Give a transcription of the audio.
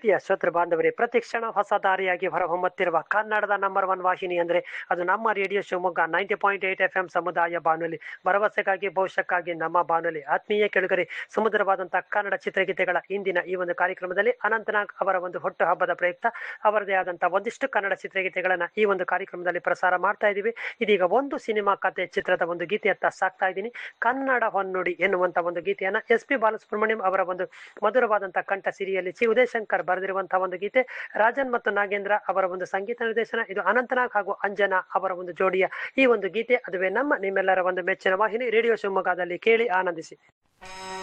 ಪ್ರೀತಿಯ ಶ್ರೋತೃ ಬಾಂಧವರೇ ಪ್ರತಿಕ್ಷಣ ಹೊಸ ದಾರಿಯಾಗಿ ಹೊರಹೊಮ್ಮುತ್ತಿರುವ ಕನ್ನಡದ ನಂಬರ್ ಒನ್ ವಾಹಿನಿ ಅಂದರೆ ಅದು ನಮ್ಮ radio Shivamogga ninety point eight F M ಸಮುದಾಯ ಬಾನುಲಿ ಭರವಸೆಗಾಗಿ ಭವಿಷ್ಯಕ್ಕಾಗಿ ನಮ್ಮ ಬಾನುಲಿ ಆತ್ಮೀಯ ಕೆಳಗರೆ ಸುಮಧುರವಾದಂತಹ ಕನ್ನಡ ಚಿತ್ರಗೀತೆಗಳ ಇಂದಿನ ಈ ಒಂದು ಕಾರ್ಯಕ್ರಮದಲ್ಲಿ ಅನಂತನಾಗ್ ಅವರ ಒಂದು ಹುಟ್ಟು ಹಬ್ಬದ ಪ್ರಯುಕ್ತ ಅವರದೇ ಆದಂತಹ ಒಂದಿಷ್ಟು ಕನ್ನಡ ಚಿತ್ರಗೀತೆಗಳನ್ನ ಈ ಒಂದು ಕಾರ್ಯಕ್ರಮದಲ್ಲಿ ಪ್ರಸಾರ ಮಾಡ್ತಾ ಇದ್ದೀವಿ ಇದೀಗ ಒಂದು ಸಿನಿಮಾ ಕಥೆ ಚಿತ್ರದ ಒಂದು ಗೀತೆಯತ್ತ ಸಾಕ್ತಾ ಇದ್ದೀನಿ ಕನ್ನಡ ಹೊನ್ನುಡಿ ಎನ್ನುವಂತ ಒಂದು ಗೀತೆಯನ್ನ ಎಸ್ ಪಿ ಬಾಲಸುಬ್ರಹ್ಮಣ್ಯಂ ಅವರ ಒಂದು ಮಧುರವಾದಂತಹ ಕಂಠ ಸಿರಿಯಲ್ಲಿ ಚಿ ಉದಯಶಂಕರ್ ಬರೆದಿರುವಂತಹ ಒಂದು ಗೀತೆ ರಾಜನ್ ಮತ್ತು ನಾಗೇಂದ್ರ ಅವರ ಒಂದು ಸಂಗೀತ ನಿರ್ದೇಶನ ಇದು ಅನಂತನಾಗ್ ಹಾಗೂ ಅಂಜನಾ ಅವರ ಒಂದು ಜೋಡಿಯ ಈ ಒಂದು ಗೀತೆ ಅದುವೇ ನಮ್ಮ ನಿಮ್ಮೆಲ್ಲರ ಒಂದು ಮೆಚ್ಚಿನ ವಾಹಿನಿ ರೇಡಿಯೋ ಶಿವಮೊಗ್ಗದಲ್ಲಿ ಕೇಳಿ ಆನಂದಿಸಿ